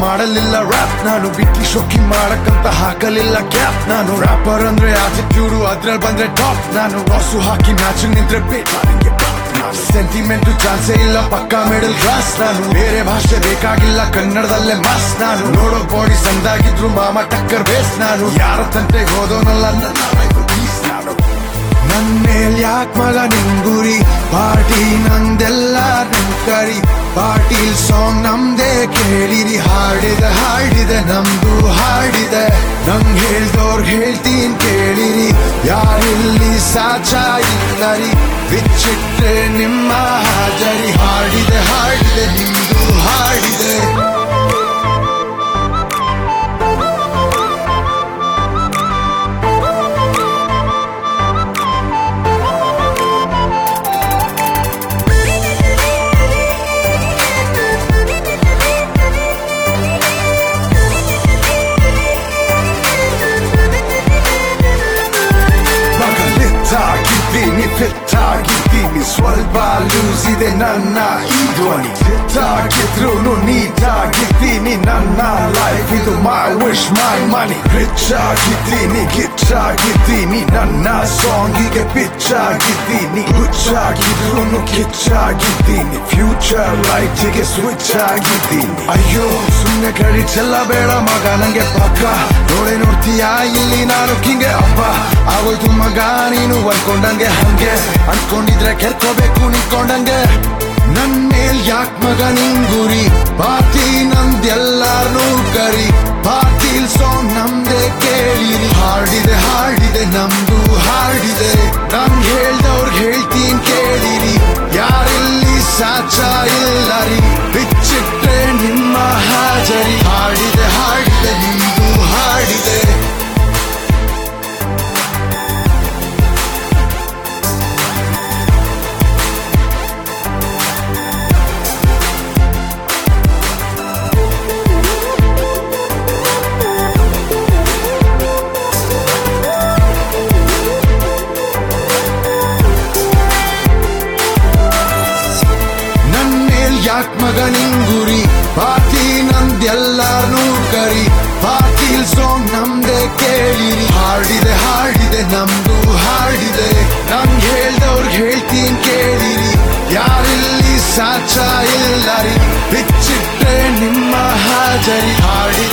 ಮಾಡಲಿಲ್ಲ ರ್ಯಾಪ್ ನಾನು ಬಿಕ್ಕಿ ಶೊಕ್ಕಿ ಮಾಡಕ್ಕಂತ ಹಾಕಲಿಲ್ಲ ಕ್ಯಾಪ್ ನಾನು ರ್ಯಾಪರ್ ಅಂದ್ರೆ ಆಟಿಟ್ಯೂಡು ಅದ್ರಲ್ಲಿ ಬಂದ್ರೆ ಟಾಪ್ ನಾನು ಬಾಸು ಹಾಕಿ ಮ್ಯಾಚ್ ನಿಂತ್ರೆ ಸೆಂಟಿಮೆಂಟ್ ಚಾನ್ಸೇ ಇಲ್ಲ ಪಕ್ಕಾ ಮಿಡಲ್ ಕ್ಲಾಸ್ ನಾನು ಬೇರೆ ಭಾಷೆ ಬೇಕಾಗಿಲ್ಲ ಕನ್ನಡದಲ್ಲೇ ಮಾಸ್ ನಾನು ನೋಡೋ ಬಾಡಿ ಸಂದಾಗಿದ್ರು ಮಾಮ ಟಕ್ಕರ್ ಬೇಸ್ ನಾನು ಯಾರ ತಂಟೆಗೆ ಹೋದೋನಲ್ಲ ನನ್ನ rival beast ನಾನು ನನ್ ಮೇಲ್ ಯಾಕ್ ಮಗ ನಿಂಗುರಿ ಪಾರ್ಟಿ ನಂದೆಲ್ಲ ನಿಮ್ ಕರಿ ಪಾಟೀಲ್ ಸಾಂಗ್ ನಮ್ದೇ ಕೇಳಿರಿ ಹಾಡಿದೆ ಹಾಡಿದೆ ನಮ್ದು ಹಾಡಿದೆ ನಂಗ್ ಹೇಳ್ದೋರ್ ಹೇಳ್ತೀನ್ ಕೇಳಿರಿ ಯಾರಿಲ್ಲಿ ಸಾಚ ಇಲ್ಲರಿ ಬಿಚ್ಚಿಟ್ರೆ ನಿಮ್ಮ ಹಾಜರಿ ಹಾಡಿದೆ ಹಾಡಿದೆ ನಿಮ್ದು ಹಾಡಿದೆ ಮಗ ಲಿಟ್ಟಾಗಿದ್ದೀನಿ ಫಿಟ್ಟಾಗಿದ್ದೀನಿ ಸ್ವಲ್ಪ ಲೂಸ್ ಇದೆ ನನ್ನ ಈ ಧ್ವನಿ ಫಿಟ್ಟಾಗಿದ್ರು ನೀಟಾಗಿದ್ದೀನಿ ನನ್ನ ಲೈಫ್ ಇದು ಮೈ ವಿಶ್ ಮೈ ಮನಿ ರಿಚ್ ಆಗಿದ್ದೀನಿ ಗಿಚ್ ಆಗಿದ್ದೀನಿ ನನ್ನ ಸಾಂಗಿಗೆ ಪಿಚ್ ಆಗಿದ್ದೀನಿ ಹುಚ್ಚಾಗಿದ್ರು ಕಿಚ್ ಆಗಿದ್ದೀನಿ ಫ್ಯೂಚರ್ ಲೈಫಿಗೆ ಸ್ವಿಚ್ ಆಗಿದ್ದೀನಿ ಅಯ್ಯೋ ಸುಮ್ಮನೆ ಕಡಿ ಚೆಲ್ಲ ಬೇಡ ಮಗ ನಂಗೆ ಪಕ್ಕ ನೋಡೆ ನೋಡ್ತೀಯಾ ಇಲ್ಲಿ ನಾನು ಕಿಂಗೆ ಅಪ್ಪ ಆಗೋಯ್ತು ಮಗ ನೀನು ಅನ್ಕೊಂಡಂಗೆ ಹಂಗೆ ಅನ್ಕೊಂಡಿದ್ರೆ ಕೆರ್ಕೋಬೇಕು ನಿಂತ್ಕೊಂಡಂಗೆ ನನ್ ಮೇಲ್ ಯಾಕ್ ಮಗ ನಿಂಗುರಿ ಪಾರ್ಟಿ ನಂದೆಲ್ಲಾರ್ನೂ ಕರಿ ಪಾಟೀಲ್ ಸಾಂಗ್ ನಮ್ದೇ ಕೇಳಿರಿ ಹಾಡಿದೆ ಹಾಡಿದೆ ನಮ್ದು ಹಾಡಿದೆ ನಮ್ಗೆ ಹೇಳ್ದವ್ರ್ ಹೇಳ್ತೀನ್ ಕೇಳಿರಿ ಯಾರಿಲ್ಲಿ ಸಾಚ ಇಲ್ಲರಿ ಬಿಚ್ಚಿಟ್ರೆ ನಿಮ್ಮ ಹಾಜರಿ ಹಾಡಿದೆ ಹಾಡಿದೆ ನಿಮ್ದು ಹಾಡಿದೆ ನನ್ ಮೇಲ್ ಯಾಕ್ ಮಗ ನಿಂಗುರಿ ಪಾರ್ಟಿ ನಂದೆಲ್ಲಾರ್ನೂ ಕರಿ ಪಾಟೀಲ್ ಸಾಂಗ್ ನಮ್ದೇ ಕೇಳಿರಿ ಹಾಡಿದೆ ಹಾಡಿದೆ ನಮ್ದು ಹಾಡಿದೆ ನಂಗ್ ಹೇಳ್ದವ್ರ್ ಹೇಳ್ತೀನ್ ಕೇಳಿರಿ ಯಾರಿಲ್ಲಿ ಸಾಚ ಇಲ್ಲರಿ ಬಿಚ್ಚಿಟ್ರೆ ನಿಮ್ಮ ಹಾಜರಿ ಹಾಡಿದೆ